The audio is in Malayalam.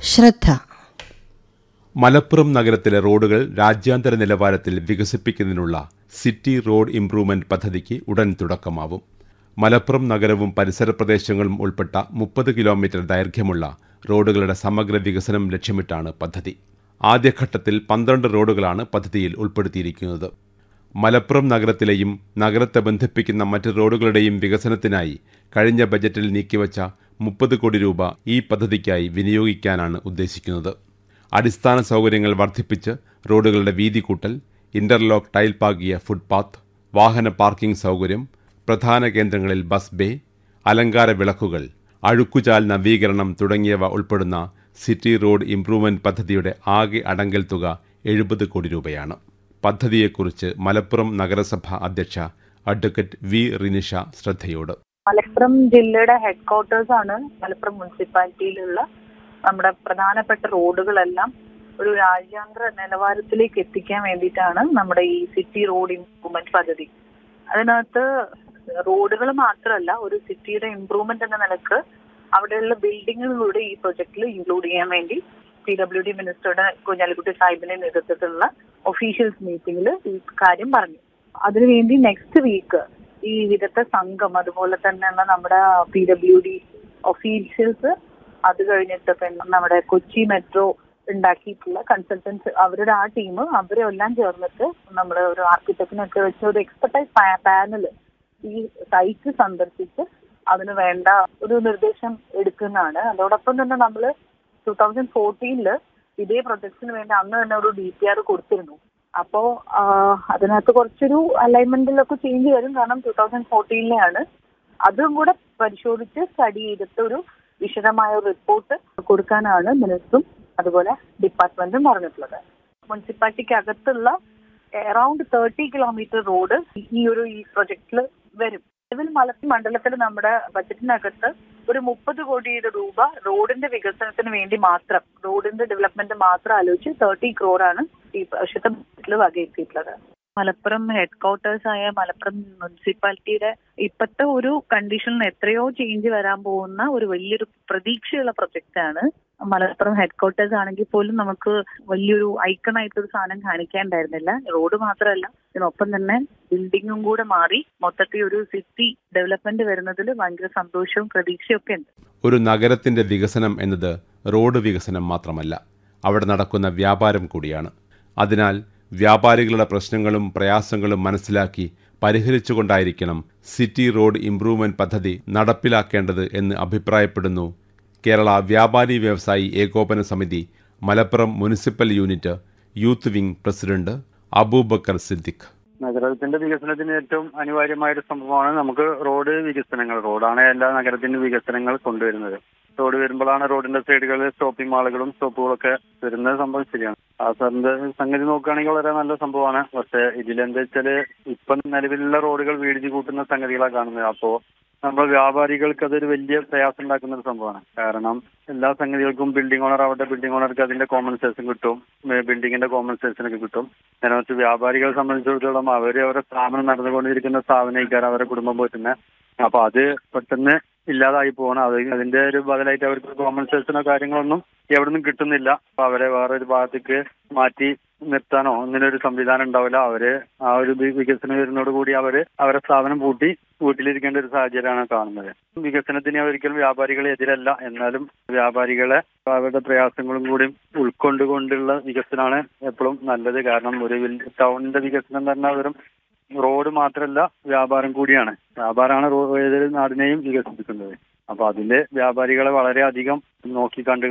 ശ്രദ്ധ മലപ്പുറം നഗരത്തിലെ റോഡുകൾ രാജ്യാന്തര നിലവാരത്തിൽ വികസിപ്പിക്കുന്നതിനുള്ള സിറ്റി റോഡ് ഇംപ്രൂവ്മെന്റ് പദ്ധതിക്ക് ഉടൻ തുടക്കമാവും മലപ്പുറം നഗരവും പരിസര പ്രദേശങ്ങളും ഉൾപ്പെട്ട മുപ്പത് കിലോമീറ്റർ ദൈർഘ്യമുള്ള റോഡുകളുടെ സമഗ്ര വികസനം ലക്ഷ്യമിട്ടാണ് പദ്ധതി ആദ്യഘട്ടത്തിൽ പന്ത്രണ്ട് റോഡുകളാണ് പദ്ധതിയിൽ ഉൾപ്പെടുത്തിയിരിക്കുന്നത് മലപ്പുറം നഗരത്തിലെയും നഗരത്തെ ബന്ധിപ്പിക്കുന്ന മറ്റ് റോഡുകളുടെയും വികസനത്തിനായി കഴിഞ്ഞ ബജറ്റിൽ നീക്കിവച്ച മുപ്പത് കോടി രൂപ ഈ പദ്ധതിക്കായി വിനിയോഗിക്കാനാണ് ഉദ്ദേശിക്കുന്നത് അടിസ്ഥാന സൗകര്യങ്ങൾ വർദ്ധിപ്പിച്ച് റോഡുകളുടെ വീതി കൂട്ടൽ ഇന്റർലോക്ക് ടൈൽ പാകിയ ഫുട്പാത്ത് വാഹന പാർക്കിംഗ് സൗകര്യം പ്രധാന കേന്ദ്രങ്ങളിൽ ബസ് ബേ അലങ്കാര വിളക്കുകൾ അഴുക്കുചാൽ നവീകരണം തുടങ്ങിയവ ഉൾപ്പെടുന്ന സിറ്റി റോഡ് ഇംപ്രൂവ്മെന്റ് പദ്ധതിയുടെ ആകെ അടങ്കൽ തുക എഴുപത് കോടി രൂപയാണ് പദ്ധതിയെക്കുറിച്ച് മലപ്പുറം നഗരസഭ അധ്യക്ഷ അഡ്വക്കേറ്റ് വി റിനിഷ ശ്രദ്ധയോട് മലപ്പുറം ജില്ലയുടെ ഹെഡ് ക്വാർട്ടേഴ്സ് ആണ് മലപ്പുറം മുനിസിപ്പാലിറ്റിയിലുള്ള നമ്മുടെ പ്രധാനപ്പെട്ട റോഡുകളെല്ലാം ഒരു രാജ്യാന്തര നിലവാരത്തിലേക്ക് എത്തിക്കാൻ വേണ്ടിയിട്ടാണ് നമ്മുടെ ഈ സിറ്റി റോഡ് ഇംപ്രൂവ്മെന്റ് പദ്ധതി അതിനകത്ത് റോഡുകൾ മാത്രമല്ല ഒരു സിറ്റിയുടെ ഇംപ്രൂവ്മെന്റ് എന്ന നിലക്ക് അവിടെയുള്ള ബിൽഡിങ്ങുകളൂടെ ഈ പ്രൊജക്റ്റിൽ ഇൻക്ലൂഡ് ചെയ്യാൻ വേണ്ടി പി ഡബ്ല്യു ഡി മിനിസ്റ്ററുടെ കുഞ്ഞാലിക്കുട്ടി സാഹിബിന്റെ നേതൃത്വത്തിലുള്ള ഒഫീഷ്യൽസ് മീറ്റിംഗിൽ ഈ കാര്യം പറഞ്ഞു അതിനുവേണ്ടി നെക്സ്റ്റ് വീക്ക് ഈ വിദഗ്ധ സംഘം അതുപോലെ തന്നെയുള്ള നമ്മുടെ പി ഡബ്ല്യു ഡി ഒഫീഷ്യൽസ് അത് കഴിഞ്ഞിട്ട് പിന്നെ നമ്മുടെ കൊച്ചി മെട്രോ ഉണ്ടാക്കിയിട്ടുള്ള കൺസൾട്ടൻസ് അവരുടെ ആ ടീം അവരെ എല്ലാം ചേർന്നിട്ട് നമ്മുടെ ഒരു ആർക്കിടെക്റ്റിനൊക്കെ വെച്ച് ഒരു എക്സ്പെർട്ടൈസ് പാനൽ ഈ സൈറ്റ് സന്ദർശിച്ച് അതിന് വേണ്ട ഒരു നിർദ്ദേശം എടുക്കുന്നതാണ് അതോടൊപ്പം തന്നെ നമ്മൾ ടൂ തൗസൻഡ് ഫോർട്ടീനില് ഇതേ പ്രൊജക്ടിന് വേണ്ടി അന്ന് തന്നെ ഒരു ഡി പി ആർ കൊടുത്തിരുന്നു അപ്പോ അതിനകത്ത് കുറച്ചൊരു അലൈൻമെന്റിലൊക്കെ ചേഞ്ച് വരും കാരണം ടൂ തൗസൻഡ് ഫോർട്ടീനിലെയാണ് അതും കൂടെ പരിശോധിച്ച് സ്റ്റഡി ചെയ്തിട്ട് ഒരു വിശദമായ ഒരു റിപ്പോർട്ട് കൊടുക്കാനാണ് മിനിസ്റ്ററും അതുപോലെ ഡിപ്പാർട്ട്മെന്റും പറഞ്ഞിട്ടുള്ളത് മുനിസിപ്പാലിറ്റിക്ക് അകത്തുള്ള അറൌണ്ട് തേർട്ടി കിലോമീറ്റർ റോഡ് ഈ ഒരു ഈ പ്രൊജക്റ്റിൽ വരും നിലവിൽ മലപ്പുറം മണ്ഡലത്തിൽ നമ്മുടെ ബജറ്റിനകത്ത് ഒരു മുപ്പത് കോടിയുടെ രൂപ റോഡിന്റെ വികസനത്തിന് വേണ്ടി മാത്രം റോഡിന്റെ ഡെവലപ്മെന്റ് മാത്രം ആലോചിച്ച് തേർട്ടി ക്രോറാണ് ഈ വർഷത്തെ ബജറ്റിൽ വകയിരുത്തിയിട്ടുള്ളത് മലപ്പുറം ഹെഡ് ക്വാർട്ടേഴ്സ് ആയ മലപ്പുറം മുനിസിപ്പാലിറ്റിയുടെ ഇപ്പോഴത്തെ ഒരു കണ്ടീഷനിൽ എത്രയോ ചേഞ്ച് വരാൻ പോകുന്ന ഒരു വലിയൊരു പ്രതീക്ഷയുള്ള പ്രൊജക്റ്റ് ആണ് മലപ്പുറം ഹെഡ് ക്വാർട്ടേഴ്സ് ആണെങ്കിൽ പോലും നമുക്ക് വലിയൊരു ഐക്കൺ ആയിട്ടൊരു സാധനം കാണിക്കാണ്ടായിരുന്നില്ല റോഡ് മാത്രമല്ല ഇതിനൊപ്പം തന്നെ ബിൽഡിങ്ങും കൂടെ മാറി മൊത്തത്തിൽ ഒരു സിറ്റി ഡെവലപ്മെന്റ് വരുന്നതിൽ ഭയങ്കര സന്തോഷവും പ്രതീക്ഷയും ഒക്കെ ഉണ്ട് ഒരു നഗരത്തിന്റെ വികസനം എന്നത് റോഡ് വികസനം മാത്രമല്ല അവിടെ നടക്കുന്ന വ്യാപാരം കൂടിയാണ് അതിനാൽ വ്യാപാരികളുടെ പ്രശ്നങ്ങളും പ്രയാസങ്ങളും മനസ്സിലാക്കി പരിഹരിച്ചുകൊണ്ടായിരിക്കണം സിറ്റി റോഡ് ഇംപ്രൂവ്മെന്റ് പദ്ധതി നടപ്പിലാക്കേണ്ടത് എന്ന് അഭിപ്രായപ്പെടുന്നു കേരള വ്യാപാരി വ്യവസായി ഏകോപന സമിതി Malappuram municipal unit youth wing president Abubakar Siddique നഗരത്തിന്റെ വികസനത്തിന് ഏറ്റവും അനിവാര്യമായ ഒരു സംഭവമാണ് നമുക്ക് റോഡ് വികസനങ്ങൾ റോഡാണ് എല്ലാ നഗരത്തിന്റെ വികസനങ്ങൾ കൊണ്ടുവരുന്നത് റോഡ് വരുമ്പോഴാണ് റോഡിന്റെ സൈഡുകളിൽ ഷോപ്പിംഗ് മാളുകളും ഷോപ്പുകളൊക്കെ വരുന്നത് സംഭവം ശരിയാണ് ആ സാറിന്റെ സംഗതി നോക്കുകയാണെങ്കിൽ വളരെ നല്ല സംഭവമാണ് പക്ഷെ ഇതിലെന്താ വെച്ചാല് ഇപ്പം നിലവിലുള്ള റോഡുകൾ വീടിച്ച് കൂട്ടുന്ന സംഗതികളാണ് കാണുന്നത് അപ്പോ നമ്മൾ വ്യാപാരികൾക്ക് അതൊരു വലിയ പ്രയാസം ഉണ്ടാക്കുന്ന ഒരു സംഭവമാണ് കാരണം എല്ലാ സംഗതികൾക്കും ബിൽഡിംഗ് ഓണർ അവിടെ ബിൽഡിംഗ് ഓണർക്ക് അതിന്റെ കോമ്പൻസേഷൻ കിട്ടും ബിൽഡിങ്ങിന്റെ കോമ്പൻസേഷൻ ഒക്കെ കിട്ടും നേരെ വെച്ച് വ്യാപാരികളെ സംബന്ധിച്ചിടത്തോളം അവര് അവരുടെ സ്ഥാപനം നടന്നുകൊണ്ടിരിക്കുന്ന സ്ഥാപനക്കാർ അവരുടെ കുടുംബം പോറ്റുന്ന അപ്പൊ അത് പെട്ടെന്ന് ഇല്ലാതായി പോകണം അത് അതിന്റെ ഒരു ബദലായിട്ട് അവർക്ക് കോമ്പൻസേഷനോ കാര്യങ്ങളൊന്നും എവിടുന്നും കിട്ടുന്നില്ല അപ്പൊ അവരെ വേറൊരു ഭാഗത്തേക്ക് മാറ്റി നിർത്താനോ അങ്ങനെ ഒരു സംവിധാനം ഉണ്ടാവില്ല അവര് ആ ഒരു വി- വികസനം വരുന്നതോട് കൂടി അവര് അവരെ സ്ഥാപനം പൂട്ടി വീട്ടിലിരിക്കേണ്ട ഒരു സാഹചര്യമാണ് കാണുന്നത് വികസനത്തിന് ഒരിക്കലും വ്യാപാരികളെ എതിരല്ല എന്നാലും വ്യാപാരികളെ അവരുടെ പ്രയാസങ്ങളും കൂടി ഉൾക്കൊണ്ടുകൊണ്ടുള്ള വികസനമാണ് എപ്പോഴും നല്ലത് കാരണം ഒരു വലിയ ടൗണിന്റെ വികസനം തന്നെ വെറും റോഡ് മാത്രമല്ല വ്യാപാരം കൂടിയാണ് വ്യാപാരമാണ് റോ- ഏതൊരു നാടിനെയും വികസിപ്പിക്കുന്നത് അപ്പൊ അതില് വ്യാപാരികളെ വളരെയധികം നോക്കി കണ്ട്